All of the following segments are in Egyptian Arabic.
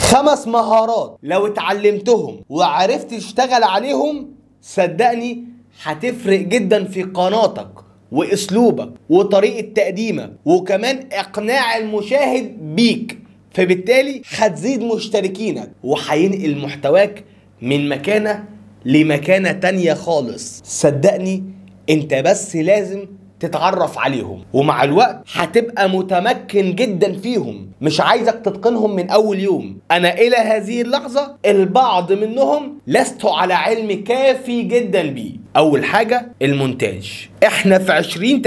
خمس مهارات لو اتعلمتهم وعرفت تشتغل عليهم صدقني هتفرق جدا في قناتك واسلوبك وطريقه تقديمك وكمان اقناع المشاهد بيك فبالتالي هتزيد مشتركينك وهينقل محتواك من مكانه لمكانه تانية خالص صدقني انت بس لازم تتعرف عليهم ومع الوقت هتبقى متمكن جدا فيهم مش عايزك تتقنهم من اول يوم انا الى هذه اللحظة البعض منهم لست على علم كافي جدا بيه اول حاجة المونتاج احنا في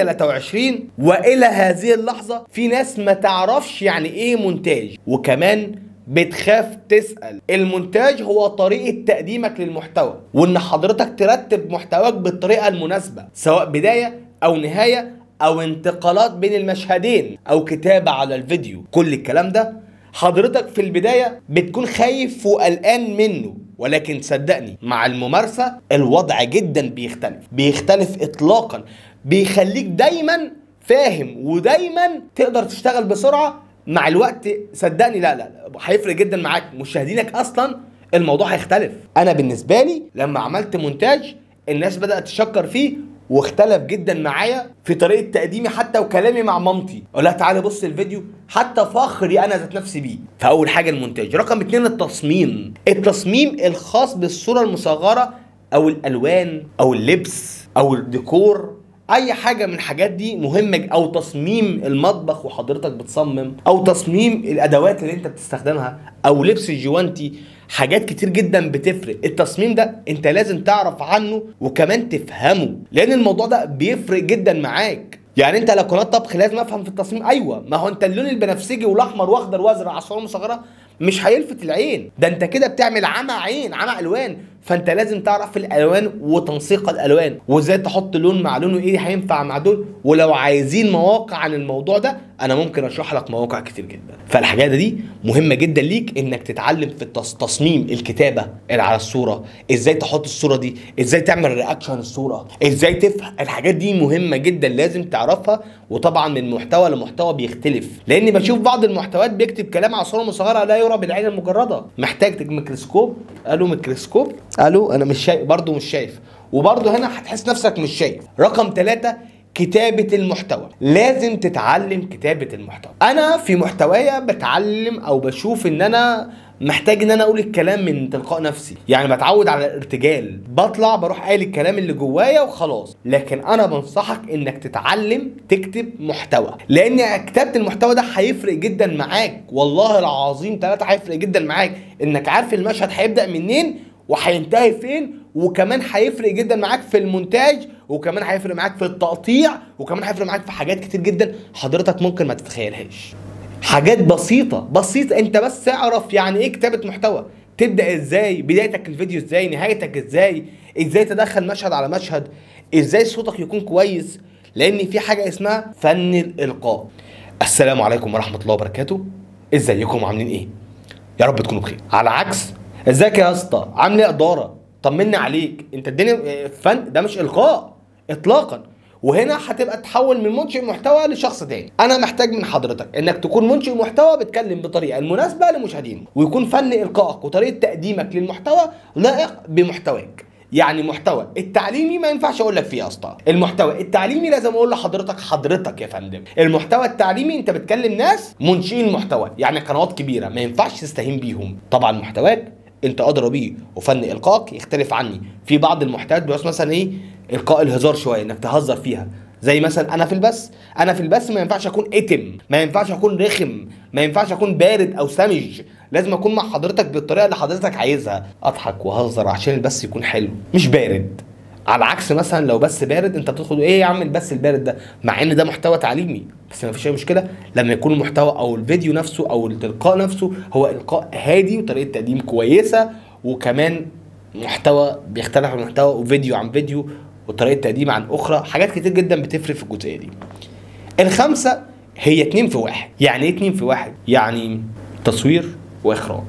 2023 والى هذه اللحظة في ناس ما تعرفش يعني ايه مونتاج وكمان بتخاف تسأل المونتاج هو طريقة تقديمك للمحتوى وان حضرتك ترتب محتواك بالطريقة المناسبة سواء بداية او نهاية او انتقالات بين المشهدين او كتابة على الفيديو كل الكلام ده حضرتك في البداية بتكون خايف وقلقان منه ولكن صدقني مع الممارسة الوضع جدا بيختلف بيختلف اطلاقا بيخليك دايما فاهم ودايما تقدر تشتغل بسرعة مع الوقت صدقني لا لا لا، هيفرق جدا معاك مشاهدينك اصلا الموضوع هيختلف انا بالنسبه لي لما عملت مونتاج الناس بدات تشكر فيه واختلف جدا معايا في طريقه تقديمي حتى وكلامي مع مامتي اقول لها تعالى بص الفيديو حتى فخري انا ذات نفسي بيه فاول حاجه المونتاج رقم اتنين التصميم التصميم الخاص بالصوره المصغره او الالوان او اللبس او الديكور اي حاجه من الحاجات دي مهمه او تصميم المطبخ وحضرتك بتصمم او تصميم الادوات اللي انت بتستخدمها او لبس الجوانتي حاجات كتير جدا بتفرق التصميم ده انت لازم تعرف عنه وكمان تفهمه لان الموضوع ده بيفرق جدا معاك يعني انت لو قناه طبخ لازم افهم في التصميم ايوه ما هو انت اللون البنفسجي والاحمر واخضر وازرق على الصوره المصغره مش هيلفت العين ده انت كده بتعمل عمى عين عمى الوان فانت لازم تعرف الالوان وتنسيق الالوان وازاي تحط لون مع لون وايه هينفع مع دول ولو عايزين مواقع عن الموضوع ده انا ممكن اشرح لك مواقع كتير جدا فالحاجات دي مهمه جدا ليك انك تتعلم في التص- تصميم الكتابه اللي على الصوره ازاي تحط الصوره دي ازاي تعمل رياكشن الصوره ازاي تفهم الحاجات دي مهمه جدا لازم تعرفها وطبعا من محتوى لمحتوى بيختلف لاني بشوف بعض المحتويات بيكتب كلام على صوره مصغره لا يرى بالعين المجرده محتاج تجيب ميكروسكوب قالوا ميكروسكوب قالوا انا مش شايف برضه مش شايف وبرضه هنا هتحس نفسك مش شايف رقم ثلاثة كتابة المحتوى لازم تتعلم كتابة المحتوى انا في محتوايا بتعلم او بشوف ان انا محتاج ان انا اقول الكلام من تلقاء نفسي يعني بتعود على الارتجال بطلع بروح قايل الكلام اللي جوايا وخلاص لكن انا بنصحك انك تتعلم تكتب محتوى لان كتابه المحتوى ده هيفرق جدا معاك والله العظيم ثلاثة هيفرق جدا معاك انك عارف المشهد هيبدا منين وهينتهي فين وكمان هيفرق جدا معاك في المونتاج وكمان هيفرق معاك في التقطيع وكمان هيفرق معاك في حاجات كتير جدا حضرتك ممكن ما تتخيلهاش حاجات بسيطة بسيطة انت بس اعرف يعني ايه كتابة محتوى تبدأ ازاي بدايتك الفيديو ازاي نهايتك ازاي ازاي تدخل مشهد على مشهد ازاي صوتك يكون كويس لان في حاجة اسمها فن الالقاء السلام عليكم ورحمة الله وبركاته ازيكم عاملين ايه يا رب تكونوا بخير على عكس ازيك يا اسطى عامل ايه اداره طمني عليك انت الدنيا فن ده مش القاء اطلاقا وهنا هتبقى تحول من منشئ محتوى لشخص تاني انا محتاج من حضرتك انك تكون منشئ محتوى بتكلم بطريقه المناسبه لمشاهدينك ويكون فن القائك وطريقه تقديمك للمحتوى لائق بمحتواك يعني محتوى التعليمي ما ينفعش اقول لك فيه اصلا المحتوى التعليمي لازم اقول لحضرتك حضرتك يا فندم المحتوى التعليمي انت بتكلم ناس منشئين محتوى يعني قنوات كبيره ما ينفعش تستهين بيهم طبعا محتواك انت ادرى بيه وفن القائك يختلف عني في بعض المحتويات بس مثلا ايه القاء الهزار شويه انك تهزر فيها زي مثلا انا في البث انا في البث ما ينفعش اكون اتم ما ينفعش اكون رخم ما ينفعش اكون بارد او سمج لازم اكون مع حضرتك بالطريقه اللي حضرتك عايزها اضحك واهزر عشان البث يكون حلو مش بارد على عكس مثلا لو بس بارد انت بتدخل ايه يا عم البث البارد ده مع ان ده محتوى تعليمي بس ما فيش اي مشكله لما يكون المحتوى او الفيديو نفسه او الالقاء نفسه هو القاء هادي وطريقه تقديم كويسه وكمان محتوى بيختلف عن محتوى وفيديو عن فيديو وطريقه تقديم عن اخرى حاجات كتير جدا بتفرق في الجزئيه دي الخمسه هي اتنين في واحد يعني ايه اتنين في واحد يعني تصوير واخراج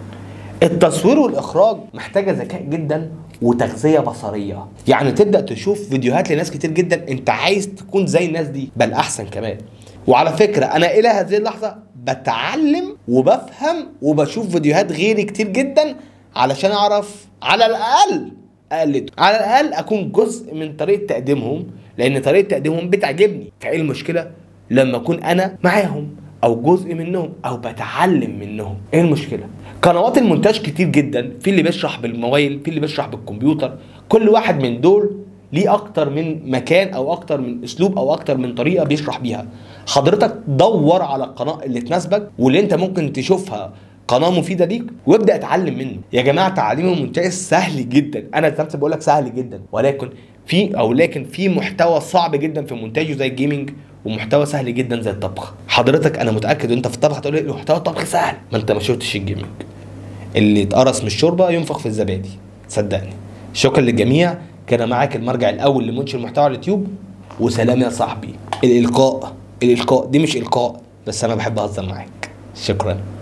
التصوير والاخراج محتاجه ذكاء جدا وتغذيه بصريه يعني تبدا تشوف فيديوهات لناس كتير جدا انت عايز تكون زي الناس دي بل احسن كمان وعلى فكره انا الى هذه اللحظه بتعلم وبفهم وبشوف فيديوهات غيري كتير جدا علشان اعرف على الاقل اقلده على الاقل اكون جزء من طريقه تقديمهم لان طريقه تقديمهم بتعجبني فايه المشكله لما اكون انا معاهم او جزء منهم او بتعلم منهم ايه المشكله قنوات المونتاج كتير جدا في اللي بيشرح بالموبايل في اللي بيشرح بالكمبيوتر كل واحد من دول ليه اكتر من مكان او اكتر من اسلوب او اكتر من طريقه بيشرح بيها حضرتك دور على القناه اللي تناسبك واللي انت ممكن تشوفها قناه مفيده ليك وابدا اتعلم منه يا جماعه تعليم المونتاج سهل جدا انا ذات بقول لك سهل جدا ولكن في او لكن في محتوى صعب جدا في مونتاجه زي الجيمنج ومحتوى سهل جدا زي الطبخ حضرتك انا متاكد وانت في الطبخ هتقول لي محتوى الطبخ سهل ما انت ما شفتش الجيمنج اللي اتقرص من الشوربه ينفخ في الزبادي صدقني شكرا للجميع كان معاك المرجع الاول لمنشئ المحتوى على اليوتيوب وسلام يا صاحبي الالقاء الالقاء دي مش القاء بس انا بحب اهزر معاك شكرا